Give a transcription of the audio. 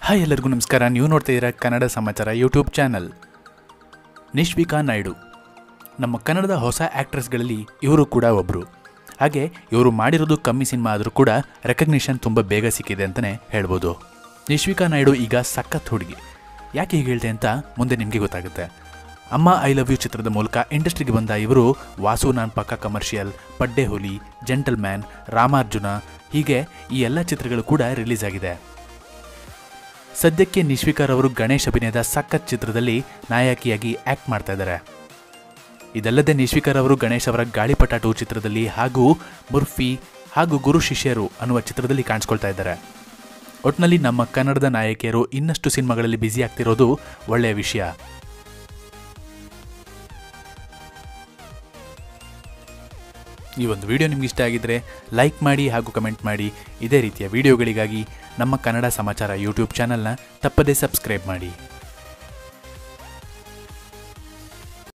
hi ಎಲ್ಲರಿಗೂ ನಮಸ್ಕಾರ ನೀವು ನೋಡ್ತಾ ಇದ್ದೀರಾ ಕನ್ನಡ ಸಮಾಚಾರ ಯೂಟ್ಯೂಬ್ ಚಾನಲ್ ನಿಶ್ವಿಕಾ ನಾಯ್ಡು ನಮ್ಮ ಕನ್ನಡದ ಹೊಸ ಆ್ಯಕ್ಟ್ರೆಸ್ಗಳಲ್ಲಿ ಇವರು ಕೂಡ ಒಬ್ಬರು ಹಾಗೆ ಇವರು ಮಾಡಿರೋದು ಕಮ್ಮಿ ಸಿನಿಮಾ ಆದರೂ ಕೂಡ ರೆಕಗ್ನಿಷನ್ ತುಂಬ ಬೇಗ ಸಿಕ್ಕಿದೆ ಅಂತಲೇ ಹೇಳ್ಬೋದು ನಿಶ್ವಿಕಾ ನಾಯ್ಡು ಈಗ ಸಖತ್ ಹುಡುಗಿ ಯಾಕೆ ಹೀಗೆ ಹೇಳ್ತೆ ಅಂತ ಮುಂದೆ ನಿಮಗೆ ಗೊತ್ತಾಗುತ್ತೆ ಅಮ್ಮ ಐ ಲವ್ ಯು ಚಿತ್ರದ ಮೂಲಕ ಇಂಡಸ್ಟ್ರಿಗೆ ಬಂದ ಇವರು ವಾಸು ನಾನ್ ಪಕ್ಕ ಕಮರ್ಷಿಯಲ್ ಪಡ್ಡೆ ಹುಲಿ ಜೆಂಟಲ್ ಮ್ಯಾನ್ ರಾಮಾರ್ಜುನ ಹೀಗೆ ಈ ಎಲ್ಲ ಚಿತ್ರಗಳು ಕೂಡ ರಿಲೀಸ್ ಆಗಿದೆ ಸದ್ಯಕ್ಕೆ ನಿಶ್ವಿಕರ್ ಅವರು ಗಣೇಶ್ ಅಭಿನಯದ ಸಖತ್ ಚಿತ್ರದಲ್ಲಿ ನಾಯಕಿಯಾಗಿ ಆಕ್ಟ್ ಮಾಡ್ತಾ ಇದ್ದಾರೆ ಇದಲ್ಲದೆ ನಿಶ್ವಿಕರ್ ಅವರು ಗಣೇಶ್ ಅವರ ಗಾಳಿಪಟ ಟೂ ಚಿತ್ರದಲ್ಲಿ ಹಾಗೂ ಮುರ್ಫಿ ಹಾಗೂ ಗುರು ಶಿಷ್ಯರು ಅನ್ನುವ ಚಿತ್ರದಲ್ಲಿ ಕಾಣಿಸ್ಕೊಳ್ತಾ ಇದ್ದಾರೆ ಒಟ್ನಲ್ಲಿ ನಮ್ಮ ಕನ್ನಡದ ನಾಯಕಿಯರು ಇನ್ನಷ್ಟು ಸಿನಿಮಾಗಳಲ್ಲಿ ಬ್ಯುಸಿ ಆಗ್ತಿರೋದು ಒಳ್ಳೆಯ ವಿಷಯ ಈ ಒಂದು ವಿಡಿಯೋ ನಿಮ್ಗೆ ಇಷ್ಟ ಆಗಿದ್ರೆ ಲೈಕ್ ಮಾಡಿ ಹಾಗೂ ಕಮೆಂಟ್ ಮಾಡಿ ಇದೇ ರೀತಿಯ ವಿಡಿಯೋಗಳಿಗಾಗಿ ನಮ್ಮ ಕನ್ನಡ ಸಮಾಚಾರ ಯೂಟ್ಯೂಬ್ ಚಾನಲ್ನ ತಪ್ಪದೇ ಸಬ್ಸ್ಕ್ರೈಬ್ ಮಾಡಿ